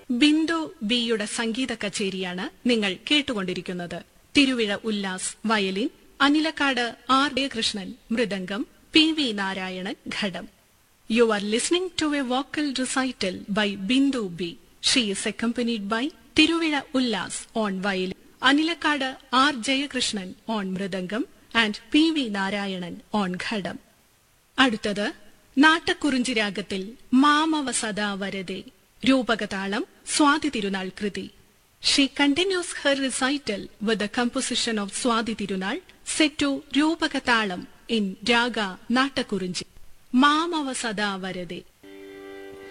ബിന്ദു ബിയുടെ സംഗീത കച്ചേരിയാണ് നിങ്ങൾ കേട്ടുകൊണ്ടിരിക്കുന്നത് Thiruvizha Ullas violin Anilakkad R Krishnan mridangam P V Narayanan ghatam you are listening to a vocal recital by Bindu B she is accompanied by Thiruvizha Ullas on violin Anilakkad R Jayakrishnan on mridangam and P V Narayanan on ghatam അടുത്തത് നാട്ടക്കുറിഞ്ചി രാഗത്തിൽ മാമവ സദാ വരതെ രൂപകതാളം സ്വാതി തിരുനാൾ കൃതി she continues her recital with the composition of Swathi Thirunal set to Rupakatalam in raga Nattakurinji Mamava Sada വരതെ